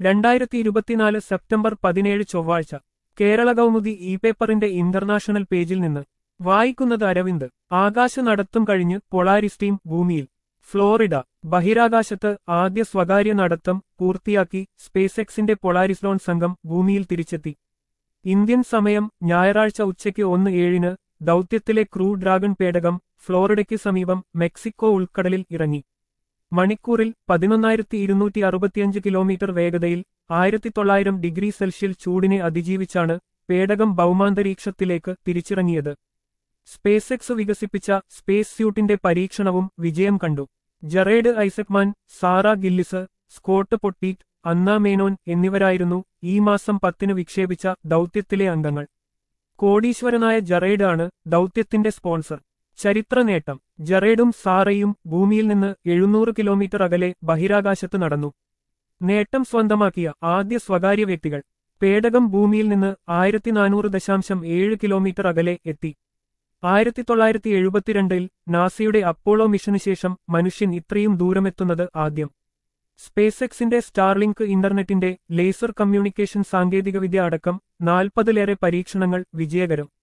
രണ്ടായിരത്തി ഇരുപത്തിനാല് സെപ്റ്റംബർ പതിനേഴ് ചൊവ്വാഴ്ച കേരള കൗമുദി ഇ പേപ്പറിന്റെ ഇന്റർനാഷണൽ പേജിൽ നിന്ന് വായിക്കുന്നത് അരവിന്ദ് ആകാശ നടത്തും കഴിഞ്ഞ് പൊളാരിസ് ടീം ഭൂമിയിൽ ഫ്ലോറിഡ ബഹിരാകാശത്ത് ആദ്യ സ്വകാര്യ നടത്തം പൂർത്തിയാക്കി സ്പേസ് പൊളാരിസ് ലോൺ സംഘം ഭൂമിയിൽ തിരിച്ചെത്തി ഇന്ത്യൻ സമയം ഞായറാഴ്ച ഉച്ചയ്ക്ക് ഒന്ന് ഏഴിന് ദൗത്യത്തിലെ ക്രൂ ഡ്രാഗൺ പേടകം ഫ്ലോറിഡയ്ക്ക് സമീപം മെക്സിക്കോ ഉൾക്കടലിൽ ഇറങ്ങി മണിക്കൂറിൽ പതിനൊന്നായിരത്തി ഇരുന്നൂറ്റി അറുപത്തിയഞ്ച് കിലോമീറ്റർ വേഗതയിൽ ആയിരത്തി തൊള്ളായിരം ഡിഗ്രി സെൽഷ്യൽ ചൂടിനെ അതിജീവിച്ചാണ് പേടകം ഭൗമാന്തരീക്ഷത്തിലേക്ക് തിരിച്ചിറങ്ങിയത് സ്പേസ് വികസിപ്പിച്ച സ്പേസ് സ്യൂട്ടിന്റെ പരീക്ഷണവും വിജയം കണ്ടു Jared Isaacman Sarah Gillis Scott Poteet Anna Menon എന്നിവരായിരുന്നു ഈ മാസം പത്തിന് വിക്ഷേപിച്ച ദൗത്യത്തിലെ അംഗങ്ങൾ കോടീശ്വരനായ ജറേഡ് ആണ് ദൗത്യത്തിന്റെ സ്പോൺസർ ചരിത്ര നേട്ടം ജറേഡും സാറയും ഭൂമിയിൽ നിന്ന് എഴുന്നൂറ് കിലോമീറ്റർ അകലെ ബഹിരാകാശത്ത് നടന്നു നേട്ടം സ്വന്തമാക്കിയ ആദ്യ സ്വകാര്യ വ്യക്തികൾ പേടകം ഭൂമിയിൽ നിന്ന് ആയിരത്തി നാനൂറ് ദശാംശം ഏഴ് കിലോമീറ്റർ അകലെ എത്തി ആയിരത്തി തൊള്ളായിരത്തി എഴുപത്തിരണ്ടിൽ നാസയുടെ അപ്പോളോ മിഷന് ശേഷം മനുഷ്യൻ ഇത്രയും ദൂരമെത്തുന്നത് ആദ്യം സ്പേസ് എക്സിന്റെ സ്റ്റാർലിങ്ക് ഇന്റർനെറ്റിന്റെ ലേസർ കമ്മ്യൂണിക്കേഷൻ സാങ്കേതികവിദ്യ അടക്കം നാൽപ്പതിലേറെ പരീക്ഷണങ്ങൾ വിജയകരം